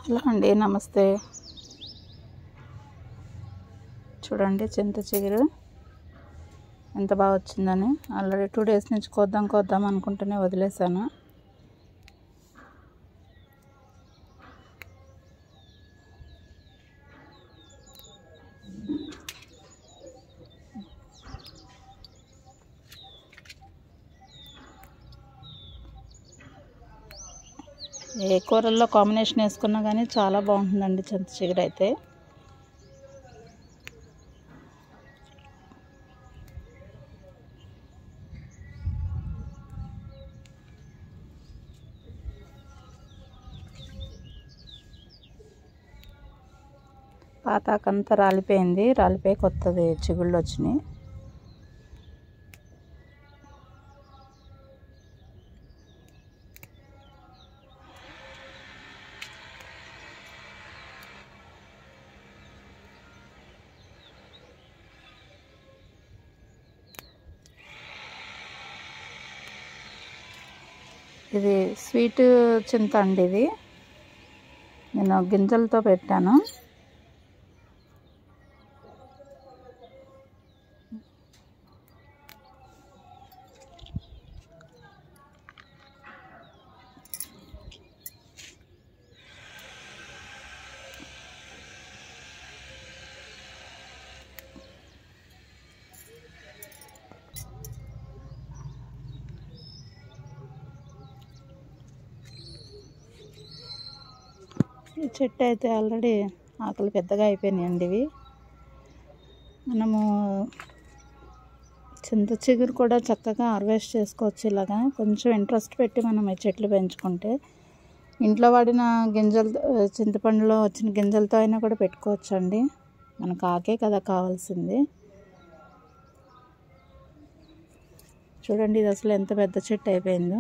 hello అండి నమస్తే చూడండి చింత చిగురు ఎంత బాగా వచ్చిందని ఆల్రెడీ టూ డేస్ నుంచి కోద్దాం కోద్దాం అనుకుంటూనే వదిలేసాను ఏ కూరల్లో కాంబినేషన్ వేసుకున్నా కానీ చాలా బాగుంటుందండి చింత చిగురు అయితే పాతాకంతా రాలిపోయింది రాలిపోయి కొత్తది చిగుళ్ళు వచ్చినాయి ఇది స్వీట్ చింత అండి ఇది నేను గింజలతో పెట్టాను ఈ చెట్టు అయితే ఆల్రెడీ ఆకులు పెద్దగా అయిపోయినాయండి ఇవి మనము చింత చిగురు కూడా చక్కగా హార్వెస్ట్ చేసుకోవచ్చు ఇలాగా కొంచెం ఇంట్రెస్ట్ పెట్టి మనం ఈ చెట్లు పెంచుకుంటే ఇంట్లో వాడిన గింజలు చింతపండులో వచ్చిన గింజలతో అయినా కూడా పెట్టుకోవచ్చు అండి మనకు ఆకే కదా కావాల్సింది చూడండి ఇది అసలు ఎంత పెద్ద చెట్టు అయిపోయిందో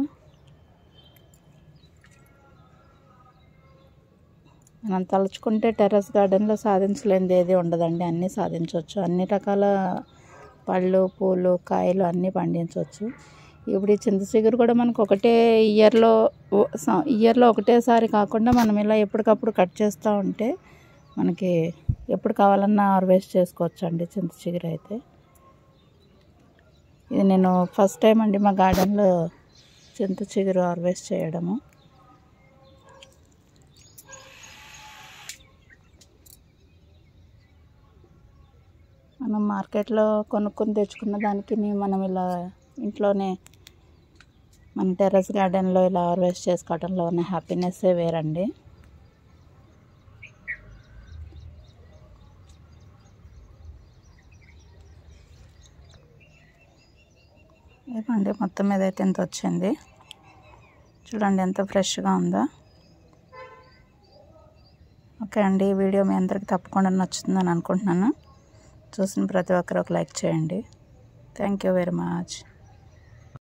మనం తలుచుకుంటే టెర్రస్ గార్డెన్లో సాధించలేనిది ఏది ఉండదండి అన్నీ సాధించవచ్చు అన్ని రకాల పళ్ళు పూలు కాయలు అన్నీ పండించవచ్చు ఇప్పుడు ఈ చింత చిగురు కూడా మనకు ఒకటే ఇయర్లో ఇయర్లో ఒకటేసారి కాకుండా మనం ఇలా ఎప్పటికప్పుడు కట్ చేస్తూ ఉంటే మనకి ఎప్పుడు కావాలన్నా హార్వెస్ట్ చేసుకోవచ్చు అండి చింత చిగురు అయితే ఇది నేను ఫస్ట్ టైం అండి మా గార్డెన్లో చింత చిగురు హార్వెస్ట్ చేయడము మనం మార్కెట్లో కొనుక్కొని తెచ్చుకున్న దానికి మనం ఇలా ఇంట్లోనే మన టెర్రస్ గార్డెన్లో ఇలా హార్వెస్ట్ చేసుకోవడంలో ఉన్న హ్యాపీనెస్సే వేరండి ఏమండి మొత్తం మీద అయితే ఎంత వచ్చింది చూడండి ఎంత ఫ్రెష్గా ఉందో ఓకే అండి ఈ వీడియో మీ అందరికి తప్పకుండా నచ్చుతుందని అనుకుంటున్నాను చూసిన ప్రతి ఒక్కరు ఒక లైక్ చేయండి థ్యాంక్ యూ వెరీ మచ్